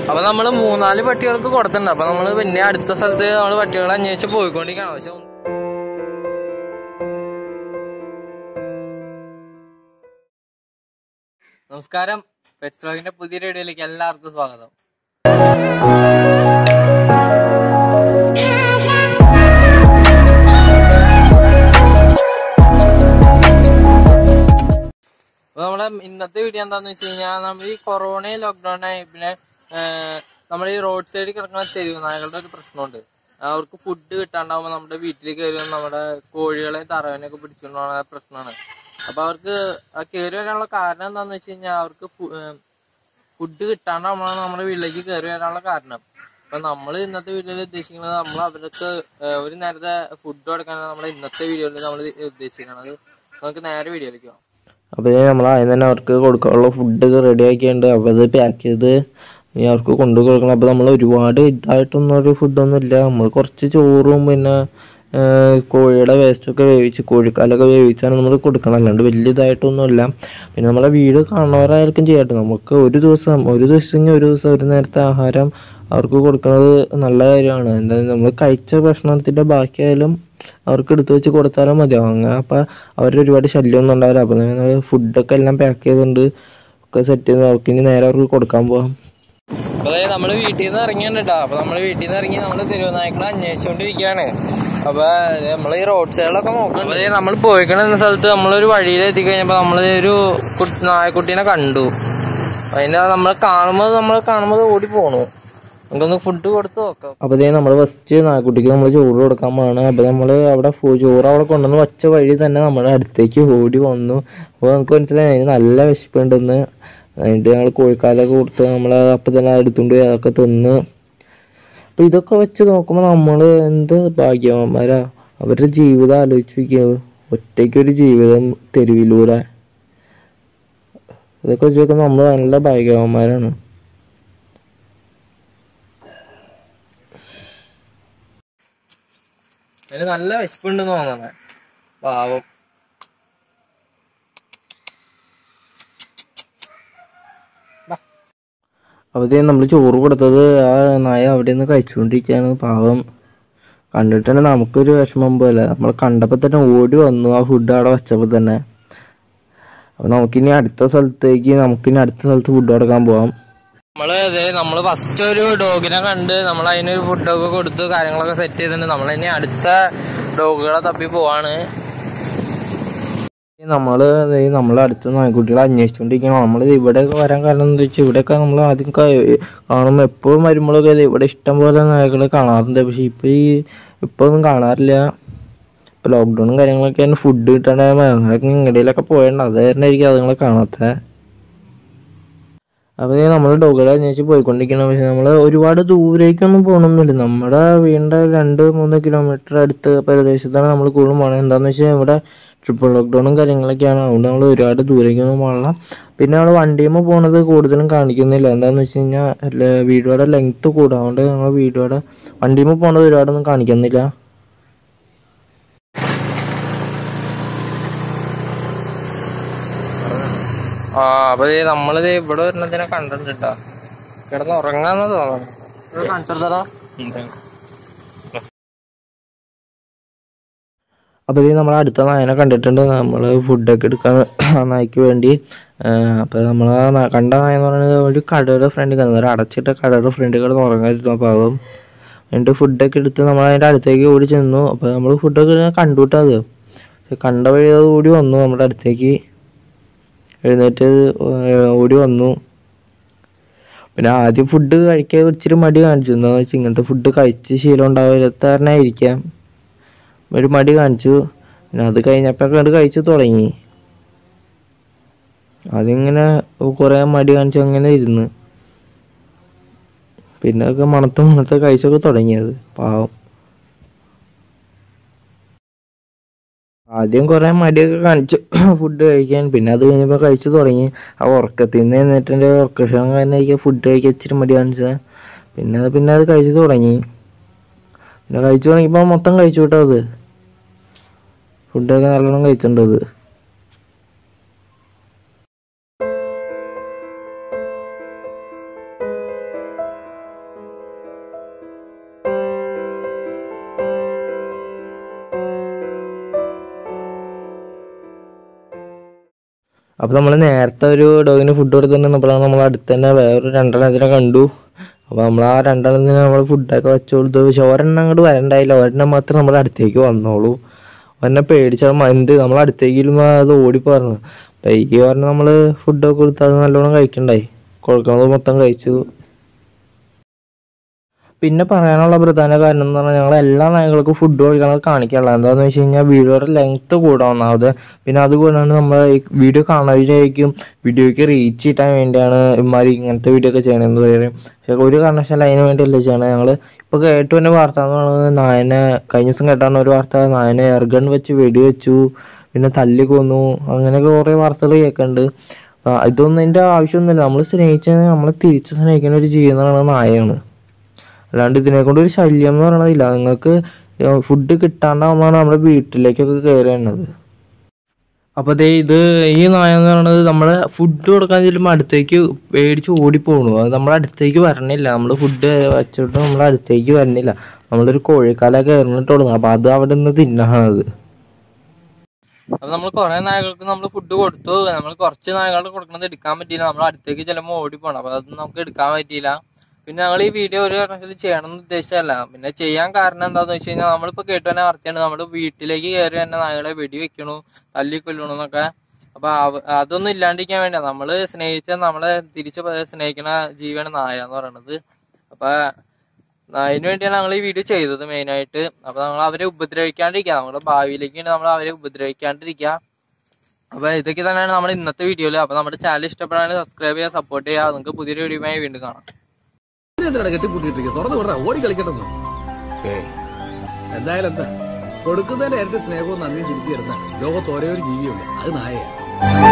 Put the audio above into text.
അപ്പൊ നമ്മള് മൂന്നാല് പട്ടികൾക്ക് കൊടുത്തിട്ടുണ്ട് അപ്പൊ നമ്മള് പിന്നെ അടുത്ത സ്ഥലത്ത് നമ്മള് പട്ടികളെ അന്വേഷിച്ച് പോയിക്കൊണ്ടിരിക്കണം പക്ഷെ ഒന്നും- നമസ്കാരം പെറ്റ്സ് വ്ലോഗിന്റെ പുതിയ വീഡിയോയിലേക്ക് എല്ലാവർക്കും സ്വാഗതം അപ്പൊ നമ്മുടെ ഇന്നത്തെ വീഡിയോ എന്താന്ന് വെച്ച് കഴിഞ്ഞാൽ നമ്മൾ ഈ കൊറോണ ലോക്ക്ഡൌൺ ആയി പിന്നെ നമ്മൾ ഈ റോഡ് സൈഡിൽ കിടക്കുന്ന തെരുവ് നായകളുടെ ഒരു പ്രശ്നമുണ്ട് അവർക്ക് ഫുഡ് കിട്ടാണ്ടാവുമ്പോൾ നമ്മുടെ വീട്ടിൽ കയറി വന്ന് നമ്മുടെ കോഴികളെ തറവനെയൊക്കെ പിടിച്ചുകൊണ്ട് പോകുന്ന പ്രശ്നമാണ് അപ്പൊ അവർക്ക് ആ കയറി വരാനുള്ള കാരണം എന്താന്ന് വെച്ച് കഴിഞ്ഞാൽ അവർക്ക് ഫുഡ് കിട്ടാണ്ടാവുമ്പോഴാണ് നമ്മുടെ വീട്ടിലേക്ക് കയറി വരാനുള്ള കാരണം അപ്പൊ നമ്മൾ ഇന്നത്തെ വീഡിയോയിൽ ഉദ്ദേശിക്കുന്നത് നമ്മൾ അവർക്ക് ഏഹ്, ഒരു നേരത്തെ ഫുഡ് കൊടുക്കാനാണ് നമ്മുടെ ഇന്നത്തെ വീഡിയോയിൽ നമ്മൾ ഉദ്ദേശിക്കുന്നത് നമുക്ക് നേരെ വീഡിയോയിലേക്ക് പോകാം അപ്പോൾ നമ്മൾ ആദ്യം തന്നെ അവർക്ക് കൊടുക്കാനുള്ള ഫുഡൊക്കെ റെഡി ആക്കിയിട്ടുണ്ട് അപ്പോൾ അത് പാക്ക് ചെയ്ത് ഇനി അവർക്ക് കൊണ്ടു കൊടുക്കണം അപ്പോൾ നമ്മൾ ഒരുപാട് ഇതായിട്ടൊന്നും ഒരു ഫുഡൊന്നും ഇല്ല നമ്മൾ കുറച്ച് ചോറും പിന്നെ ആ, കോഴിയുടെ വേസ്റ്റൊക്കെ വേവിച്ച് കോഴിക്കാലൊക്കെ വേവിച്ചാണ് നമ്മൾ കൊടുക്കണം അല്ലാണ്ട് വലിയ ഇതായിട്ടൊന്നുമില്ല പിന്നെ നമ്മളെ വീട് കാണുന്നവരായിരിക്കും ചെയ്യട്ടെ നമുക്ക് ഒരു ദിവസം ഒരു ദിവസം കഴിഞ്ഞ് ഒരു ദിവസം ഒരു നേരത്തെ ആഹാരം അവർക്ക് കൊടുക്കുന്നത് നല്ല കാര്യമാണ് എന്താ നമ്മൾ കഴിച്ച ഭക്ഷണത്തിൻ്റെ ബാക്കിയായാലും അവർക്ക് എടുത്തു വെച്ച് കൊടുത്താലും മതിയാവും അങ്ങനെ അപ്പം അവരുടെ ഒരുപാട് ശല്യമൊന്നും ഉണ്ടാവില്ല അപ്പം നമ്മൾ ഫുഡൊക്കെ എല്ലാം പാക്ക് ചെയ്തുകൊണ്ട് ഒക്കെ സെറ്റ് ചെയ്ത് അവർക്ക് ഇനി നേരെ അവർക്ക് കൊടുക്കാൻ പോവാം അപ്പൊ അതായത് നമ്മള് വീട്ടിൽ നിന്ന് ഇറങ്ങിയിട്ടാ അപ്പൊ നമ്മള് വീട്ടിൽ നിന്ന് ഇറങ്ങി നമ്മള് തിരുവനായക്കളെ അന്വേഷിച്ചുകൊണ്ടിരിക്കുകയാണ് അപ്പൊ നമ്മള് ഈ റോഡ് സൈഡിലൊക്കെ നോക്കണം അപ്പൊ നമ്മൾ പോയിക്കണ സ്ഥലത്ത് നമ്മളൊരു വഴിയിൽ എത്തിക്കഴിഞ്ഞപ്പോ നമ്മള് ഒരു കുട്ടി- നായക്കുട്ടീനെ കണ്ടു അതിന്റെ നമ്മൾ കാണുമ്പോൾ നമ്മൾ കാണുമ്പോൾ ഓടി പോണു നമുക്കൊന്ന് ഫുഡ് കൊടുത്ത് നോക്കാം അപ്പോൾ ഇതേ നമ്മൾ ഫസ്റ്റ് നായ്ക്കുട്ടിക്ക് നമ്മൾ ചോറ് കൊടുക്കാൻ പോവാണ് അപ്പോൾ നമ്മൾ അവിടെ ഫു- ചോറ് അവിടെ കൊണ്ടുവന്ന് വച്ച വഴി തന്നെ നമ്മുടെ അടുത്തേക്ക് ഓടി വന്നു അപ്പോൾ നമുക്ക് മനസ്സിലായി അതിന് നല്ല വിശപ്പുണ്ടെന്ന് എന്നിട്ട് ഞങ്ങൾ കോഴിക്കാലൊക്കെ കൊടുത്ത് നമ്മൾ അപ്പം തന്നെ എടുത്തുകൊണ്ട് പോയി അതൊക്കെ തിന്ന് അപ്പോൾ ഇതൊക്കെ വെച്ച് നോക്കുമ്പോൾ നമ്മൾ എന്ത് ഭാഗ്യവാന്മാരാ അവരുടെ ജീവിതം ആലോചിച്ച് നോക്കിയത് ഒറ്റയ്ക്കൊരു ജീവിതം തെരുവിലൂടെ ഇതൊക്കെ വെച്ച് നോക്കുമ്പോൾ നമ്മൾ നല്ല ഭാഗ്യവാന്മാരാണ് അതിന് നല്ല വിശപ്പുണ്ടെന്ന് തോന്നണേ പാവം അവിടെ നമ്മൾ ചോറ് കൊടുത്തത് ആ നായ അവിടെ നിന്ന് കഴിച്ചുകൊണ്ടിരിക്കുകയാണ് പാവം കണ്ടിട്ട് തന്നെ നമുക്കൊരു വിഷമം പോലെ നമ്മൾ കണ്ടപ്പോൾ തന്നെ ഓടി വന്നു ആ ഫുഡ് അവിടെ വെച്ചപ്പോൾ തന്നെ അപ്പോൾ നമുക്കിനി അടുത്ത സ്ഥലത്തേക്ക് നമുക്കിനി അടുത്ത സ്ഥലത്ത് ഫുഡ് കൊടുക്കാൻ പോവാം നമ്മള് ഇതേ നമ്മള് ഫസ്റ്റ് ഒരു ഡോഗിനെ കണ്ട് നമ്മൾ അതിനൊരു ഫുഡൊക്കെ കൊടുത്ത് കാര്യങ്ങളൊക്കെ സെറ്റ് ചെയ്തിട്ടുണ്ട് നമ്മൾ ഇനി അടുത്ത ഡോഗുകളെ തപ്പി പോവാണ് നമ്മൾ നമ്മൾ അടുത്ത നായ്ക്കുട്ടികളെ അന്വേഷിച്ചുകൊണ്ടിരിക്കണം നമ്മൾ ഇവിടെയൊക്കെ വരാൻ കാരണം എന്താ വെച്ചാൽ ഇവിടെയൊക്കെ നമ്മൾ ആദ്യം ക- കാണുമ്പോൾ എപ്പോഴും വരുമ്പോഴൊക്കെ ദേ ഇവിടെ ഇഷ്ടം പോലെ നായകളെ കാണാറുണ്ട് പക്ഷെ ഇപ്പം ഈ ഇപ്പം ഒന്നും കാണാറില്ല ഇപ്പം ലോക്ക്ഡൗണും കാര്യങ്ങളൊക്കെ ആയിരുന്നു ഫുഡ് കിട്ടാണ്ടായ അങ്ങനെയൊക്കെ ഇങ്ങടയിലൊക്കെ പോയിട്ടുണ്ട് അത് കാരണമായിരിക്കും അതുങ്ങളെ കാണാത്തത് അപ്പോൾ നമ്മൾ ഡോഗുകളെ അന്വേഷിച്ച് പോയിക്കൊണ്ടിരിക്കണം പക്ഷെ നമ്മൾ ഒരുപാട് ദൂരേക്കൊന്നും പോകണമെന്നില്ല നമ്മുടെ വീടിൻ്റെ രണ്ട് മൂന്ന് കിലോമീറ്റർ അടുത്ത് പ്രദേശത്താണ് നമ്മൾ കൂടുതലും പോകണത് എന്താണെന്ന് വെച്ചാൽ ഇവിടെ ട്രിപ്പിൾ ലോക്ക്ഡൗണും കാര്യങ്ങളൊക്കെയാണ് അതുകൊണ്ട് നമ്മൾ ഒരുപാട് ദൂരേക്കൊന്നും പോകണില്ല പിന്നെ നമ്മൾ വണ്ടിയുമ്പോൾ പോണത് കൂടുതലും കാണിക്കുന്നില്ല എന്താണെന്ന് വെച്ച് കഴിഞ്ഞാൽ വീഡിയോയുടെ ലെങ്ത്ത് കൂടും അതുകൊണ്ട് നമ്മൾ വീഡിയോയുടെ വണ്ടിയുമ്പോൾ പോണത് ഒരുപാടൊന്നും കാണിക്കുന്നില്ല ആ അപ്പൊ ദേ നമ്മളിത് ഇവിടെ വരുന്നതിനെ കണ്ടിട്ടുണ്ട് കേട്ടോ കിടന്ന് ഉറങ്ങാന്ന് തോന്നുന്നു കാണിച്ചെടുത്തടാ അപ്പോൾ ഇത് നമ്മൾ അടുത്ത നായനെ കണ്ടിട്ടുണ്ട് നമ്മൾ ഫുഡൊക്കെ എടുക്കാൻ ആ നായ്ക്ക് വേണ്ടി അപ്പോൾ നമ്മൾ ആ നാ- കണ്ട നായ എന്ന് പറയുന്നത് ഒരു കടയുടെ ഫ്രണ്ടിൽ കിടന്നു ഒരു അടച്ചിട്ട കടയുടെ ഫ്രണ്ടിൽ കിടന്ന് ഉറങ്ങാതിരുന്നു പാവം എന്നിട്ട് ഫുഡൊക്കെ എടുത്ത് നമ്മൾ അതിൻ്റെ അടുത്തേക്ക് ഓടി ചെന്നു അപ്പോൾ നമ്മൾ ഫുഡൊക്കെ കണ്ടുവിട്ടത് പക്ഷെ കണ്ട വഴി അത് ഓടി വന്നു നമ്മുടെ അടുത്തേക്ക് എഴുന്നേറ്റ് ഏർ ഓടി വന്നു പിന്നെ ആദ്യം ഫുഡ് കഴിക്കാൻ ഇച്ചിരി മടി കാണിച്ചു എന്താണെന്ന് വെച്ചാൽ ഇങ്ങനത്തെ ഫുഡ് കഴിച്ച് ശീലം ഉണ്ടാവില്ലാത്തതായിരിക്കാം ഒരു മടി കാണിച്ചു പിന്നെ അത് കഴിഞ്ഞപ്പോൾ അത് കഴിച്ചു തുടങ്ങി അതിങ്ങനെ കുറേ മടി കാണിച്ചു അങ്ങനെ ഇരുന്ന് പിന്നെ ഒക്കെ മണത്ത് മണത്ത് കഴിച്ചൊക്കെ തുടങ്ങിയത് പാവം ആദ്യം കുറേ മടിയൊക്കെ കാണിച്ചു ഫുഡ് കഴിക്കാൻ പിന്നെ അത് കഴിഞ്ഞപ്പോൾ കഴിച്ചു തുടങ്ങി ആ ഉറക്കത്തിൽ നിന്ന് എന്നിട്ട് ഉറക്കക്ഷണം കാരണം ഫുഡ് കഴിക്കാൻ ഇച്ചിരി മടി കാണിച്ചത് പിന്നെ അത് പിന്നെ അത് കഴിച്ചു തുടങ്ങി പിന്നെ കഴിച്ചു തുടങ്ങിയപ്പോൾ മൊത്തം കഴിച്ചു കേട്ടോ അത് ഫുഡൊക്കെ നല്ലോണം കഴിച്ചിട്ടുണ്ട് അത് അപ്പോൾ നമ്മൾ നേരത്തെ ഒരു ഡോഗിന് ഫുഡ് കൊടുത്തിട്ടുണ്ടെന്നപ്പോഴാണ് നമ്മൾ അടുത്ത് തന്നെ വേറൊരു രണ്ടെണ്ണത്തിനെ കണ്ടു അപ്പോൾ നമ്മൾ ആ രണ്ടെണ്ണത്തിന് നമ്മൾ ഫുഡൊക്കെ വെച്ച് കൊടുത്തു പക്ഷെ ഒരെണ്ണം അങ്ങോട്ട് വരണ്ടായില്ല ഒരെണ്ണം മാത്രം നമ്മുടെ അടുത്തേക്ക് വന്നോളൂ ഒരെണ്ണം പേടിച്ചാൽ എന്ത് നമ്മൾ അടുത്തേക്ക് ഇരുന്ന് അത് ഓടിപ്പോയിരുന്നു അപ്പം ഈ ഒരെണ്ണം നമ്മൾ ഫുഡൊക്കെ കൊടുത്ത് അത് നല്ലോണം കഴിക്കണ്ടായി കൊടുക്കുന്നത് മൊത്തം കഴിച്ചു പിന്നെ പറയാനുള്ള പ്രധാന കാരണം എന്ന് പറഞ്ഞാൽ ഞങ്ങൾ എല്ലാ നായകൾക്കും ഫുഡ് കൊടുക്കണത് കാണിക്കാനുള്ള എന്താണെന്ന് വെച്ച് കഴിഞ്ഞാൽ വീഡിയോയുടെ ലെങ്ത് കൂടാം ഒന്നാമത് പിന്നെ അതുകൂടാണ്ട് നമ്മൾ ഈ വീഡിയോ കാണുന്നവരായിരിക്കും വീഡിയോയ്ക്ക് റീച്ച് കിട്ടാൻ വേണ്ടിയാണ് ഇമാര് ഇങ്ങനത്തെ വീഡിയോ ഒക്കെ ചെയ്യണമെന്ന് പറയും പക്ഷെ ഒരു കാരണവശാലും അതിന് വേണ്ടിയല്ല ചെയ്യണത് ഞങ്ങൾ ഇപ്പോൾ കേട്ടു തന്നെ വാർത്ത എന്ന് പറയുന്നത് നായനെ കഴിഞ്ഞ ദിവസം കേട്ടാണ് ഒരു വാർത്ത നായനെ എയർഗൺ വെച്ച് വെടിവെച്ചു പിന്നെ തല്ലി കൊന്നു അങ്ങനെയൊക്കെ കുറേ വാർത്തകൾ കേൾക്കുന്നുണ്ട് ആ, ഇതൊന്നും ഇതിൻ്റെ ആവശ്യമൊന്നുമില്ല നമ്മൾ സ്നേഹിച്ചാൽ നമ്മളെ തിരിച്ച് സ്നേഹിക്കുന്ന ഒരു ജീവിതം എന്ന് പറയുന്നത് നായയാണ് അല്ലാണ്ട് ഇതിനെ കൊണ്ട് ഒരു ശല്യം എന്ന് പറയണതില്ല നിങ്ങൾക്ക് ഫുഡ് കിട്ടാണ്ടാവുമ്പോഴാണ് നമ്മുടെ വീട്ടിലേക്കൊക്കെ കയറി വരുന്നത് അപ്പോൾ ദേ ഇത് ഈ നായ എന്ന് പറയുന്നത് നമ്മള് ഫുഡ് കൊടുക്കാൻ ചെല്ലുമ്പോൾ അടുത്തേക്ക് പേടിച്ച് ഓടിപ്പോണു അത് നമ്മുടെ അടുത്തേക്ക് വരണില്ല നമ്മൾ ഫുഡ് വെച്ചിട്ട് നമ്മുടെ അടുത്തേക്ക് വരുന്നില്ല നമ്മളൊരു കോഴിക്കാലൊക്കെ എറിഞ്ഞിട്ട് കൊടുക്കണം അപ്പോൾ അത് അവിടെ നിന്ന് തിന്നണത് അപ്പൊ നമ്മൾ കുറെ നായകൾക്ക് നമ്മൾ ഫുഡ് കൊടുത്തു നമ്മൾ കുറച്ച് നായകളുടെ കൊടുക്കണത് എടുക്കാൻ പറ്റിയില്ല നമ്മൾ അടുത്തേക്ക് ചെല്ലുമ്പോൾ ഓടിപ്പോണം അപ്പൊ അതൊന്നും നമുക്ക് എടുക്കാൻ പറ്റിയില്ല പിന്നെ ഞങ്ങൾ ഈ വീഡിയോ ഒരു കാരണവശാലും ചെയ്യണം എന്ന് ഉദ്ദേശിച്ചല്ല പിന്നെ ചെയ്യാൻ കാരണം എന്താന്ന് വെച്ച് കഴിഞ്ഞാൽ നമ്മളിപ്പോ കേട്ടു തന്നെ വാർത്തയാണ് നമ്മൾ വീട്ടിലേക്ക് കയറി തന്നെ നായകളെ വെടി വെക്കണു തല്ലി കൊല്ലണു എന്നൊക്കെ അപ്പൊ അവ- അതൊന്നും ഇല്ലാണ്ടിരിക്കാൻ വേണ്ടിയാ നമ്മള് സ്നേഹിച്ച നമ്മളെ തിരിച്ച് പ- സ്നേഹിക്കണ ജീവിയാണ് നായ എന്ന് പറയണത് അപ്പൊ അതിനു വേണ്ടിയാണ് ഞങ്ങൾ ഈ വീഡിയോ ചെയ്തത് മെയിൻ ആയിട്ട് അപ്പൊ നമ്മൾ അവരെ ഉപദ്രവിക്കാണ്ടിരിക്കുക നമ്മുടെ ഭാവിയിലേക്ക് നമ്മൾ അവരെ ഉപദ്രവിക്കാണ്ടിരിക്കുക അപ്പൊ ഇതൊക്കെ തന്നെയാണ് നമ്മുടെ ഇന്നത്തെ വീഡിയോയില് അപ്പൊ നമ്മുടെ ചാനൽ ഇഷ്ടപ്പെടാൻ സബ്സ്ക്രൈബ് ചെയ്യുക സപ്പോർട്ട് ചെയ്യുക നിങ്ങൾക്ക് പുതിയൊരു വീഡിയോയുമായി വീണ്ടും കാണാം എന്തിനാണ് കെട്ടിപ്പൂട്ടിട്ടിരിക്കുക തുറന്നു വിടറ ഓടി കളിക്കട്ടെന്ന് എന്തായാലും എന്താ കൊടുക്കുന്നതിന്റെ ഇരട്ടി സ്നേഹവും നന്ദിയും തിരിച്ചു തരുന്ന ലോകത്ത് ഒരേ ഒരു ജീവിയുണ്ട് അത് നായയാണ്